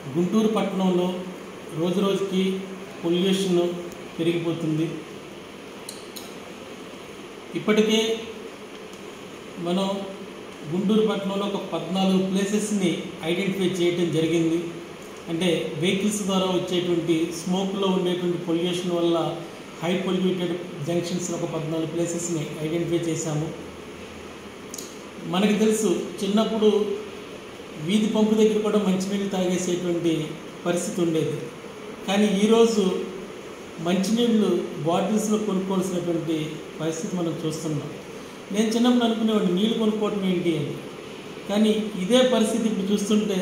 గుంటూరు పట్టణంలో రోజు రోజుకి పొల్యూషన్ పెరిగిపోతుంది ఇప్పటికే మనం గుంటూరు పట్టణంలో ఒక పద్నాలుగు ప్లేసెస్ని ఐడెంటిఫై చేయడం జరిగింది అంటే వెహికల్స్ ద్వారా వచ్చేటువంటి స్మోక్లో ఉండేటువంటి పొల్యూషన్ వల్ల హై పొల్యూటెడ్ జంక్షన్స్ ఒక పద్నాలుగు ప్లేసెస్ని ఐడెంటిఫై చేశాము మనకి తెలుసు చిన్నప్పుడు వీధి పంపు దగ్గర కూడా మంచినీళ్ళు తాగేసేటువంటి పరిస్థితి ఉండేది కానీ ఈరోజు మంచినీళ్ళు బాటిల్స్లో కొనుక్కోవాల్సినటువంటి పరిస్థితి మనం చూస్తున్నాం నేను చిన్నప్పుడు అనుకునేవాడిని నీళ్ళు కొనుక్కోవటం ఏంటి అని కానీ ఇదే పరిస్థితి ఇప్పుడు చూస్తుంటే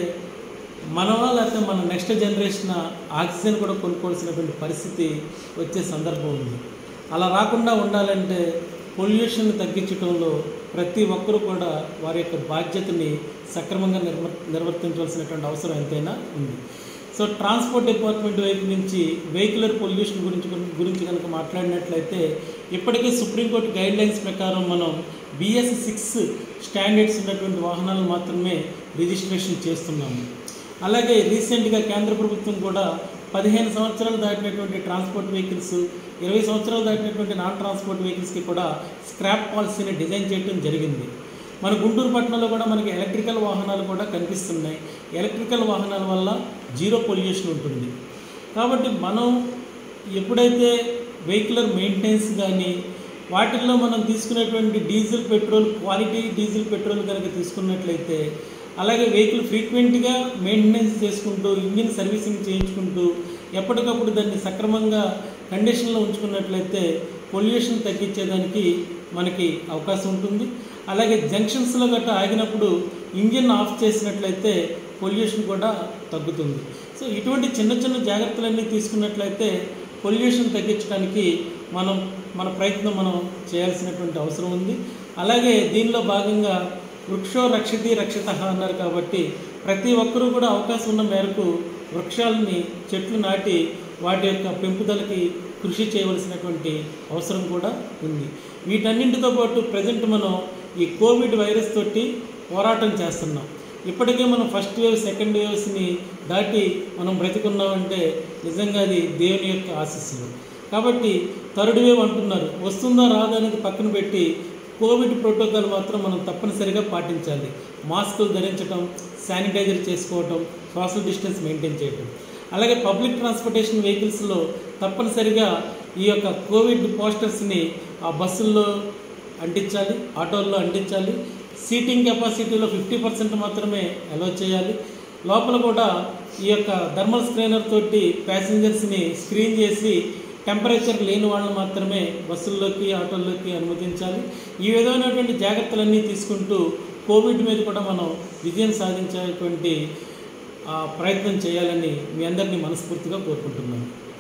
మనవా లేకపోతే మన నెక్స్ట్ జనరేషన్ ఆక్సిజన్ కూడా కొనుక్కోవాల్సినటువంటి పరిస్థితి వచ్చే సందర్భం ఉంది అలా రాకుండా ఉండాలంటే పొల్యూషన్ తగ్గించడంలో ప్రతి ఒక్కరూ కూడా వారి యొక్క బాధ్యతని సక్రమంగా నిర్వ నిర్వర్తించవలసినటువంటి అవసరం ఎంతైనా ఉంది సో ట్రాన్స్పోర్ట్ డిపార్ట్మెంట్ వైపు నుంచి వెహికులర్ పొల్యూషన్ గురించి గురించి కనుక మాట్లాడినట్లయితే ఇప్పటికే సుప్రీంకోర్టు గైడ్ లైన్స్ ప్రకారం మనం బిఎస్ సిక్స్ స్టాండర్డ్స్ ఉన్నటువంటి వాహనాలు మాత్రమే రిజిస్ట్రేషన్ చేస్తున్నాము అలాగే రీసెంట్గా కేంద్ర ప్రభుత్వం కూడా పదిహేను సంవత్సరాలు దాటినటువంటి ట్రాన్స్పోర్ట్ వెహికల్స్ ఇరవై సంవత్సరాలు దాటినటువంటి నాన్ ట్రాన్స్పోర్ట్ వెహికల్స్కి కూడా స్క్రాప్ పాలసీని డిజైన్ చేయడం జరిగింది మన గుంటూరు పట్టణంలో కూడా మనకి ఎలక్ట్రికల్ వాహనాలు కూడా కనిపిస్తున్నాయి ఎలక్ట్రికల్ వాహనాల వల్ల జీరో పొల్యూషన్ ఉంటుంది కాబట్టి మనం ఎప్పుడైతే వెహికులర్ మెయింటెనెన్స్ కానీ వాటిల్లో మనం తీసుకునేటువంటి diesel petrol quality diesel petrol కనుక తీసుకున్నట్లయితే అలాగే వెహికల్ ఫ్రీక్వెంట్గా మెయింటెనెన్స్ చేసుకుంటూ ఇంజిన్ సర్వీసింగ్ చేయించుకుంటూ ఎప్పటికప్పుడు దాన్ని సక్రమంగా కండిషన్లో ఉంచుకున్నట్లయితే పొల్యూషన్ తగ్గించేదానికి మనకి అవకాశం ఉంటుంది అలాగే జంక్షన్స్లో గట్ట ఆగినప్పుడు ఇంజిన్ ఆఫ్ చేసినట్లయితే పొల్యూషన్ కూడా తగ్గుతుంది సో ఇటువంటి చిన్న చిన్న జాగ్రత్తలన్నీ తీసుకున్నట్లయితే పొల్యూషన్ తగ్గించడానికి మనం మన ప్రయత్నం మనం చేయాల్సినటువంటి అవసరం ఉంది అలాగే దీనిలో భాగంగా వృక్షో రక్షితి రక్షిత అన్నారు కాబట్టి ప్రతి ఒక్కరూ కూడా అవకాశం ఉన్న మేరకు వృక్షాలని చెట్లు నాటి వాటి యొక్క పెంపుదలకి కృషి చేయవలసినటువంటి అవసరం కూడా ఉంది వీటన్నింటితో పాటు ప్రజెంట్ మనం ఈ కోవిడ్ వైరస్ తోటి పోరాటం చేస్తున్నాం ఇప్పటికే మనం ఫస్ట్ వేవ్ సెకండ్ వేవ్స్ని దాటి మనం బ్రతికున్నామంటే నిజంగా అది దేవుని యొక్క ఆశీస్సులు కాబట్టి థర్డ్ వేవ్ అంటున్నారు వస్తుందా రాదా అనేది పక్కన పెట్టి కోవిడ్ ప్రోటోకాల్ మాత్రం మనం తప్పనిసరిగా పాటించాలి మాస్కులు ధరించడం శానిటైజర్ చేసుకోవటం సోషల్ డిస్టెన్స్ మెయింటైన్ చేయటం అలాగే పబ్లిక్ ట్రాన్స్పోర్టేషన్ వెహికల్స్లో తప్పనిసరిగా ఈ యొక్క కోవిడ్ పోస్టర్స్ని ఆ బస్సుల్లో అంటించాలి ఆటోల్లో అంటించాలి సీటింగ్ కెపాసిటీలో ఫిఫ్టీ పర్సెంట్ మాత్రమే అలో చేయాలి లోపల కూడా ఈ యొక్క థర్మల్ స్క్రీనర్ తోటి ప్యాసింజర్స్ని స్క్రీన్ చేసి టెంపరేచర్ లేని వాళ్ళని మాత్రమే బస్సుల్లోకి ఆటోల్లోకి అనుమతించాలి ఈ విధమైనటువంటి జాగ్రత్తలన్నీ తీసుకుంటూ కోవిడ్ మీద కూడా మనం విజయం సాధించేటువంటి ప్రయత్నం చేయాలని మీ అందరినీ మనస్ఫూర్తిగా కోరుకుంటున్నాను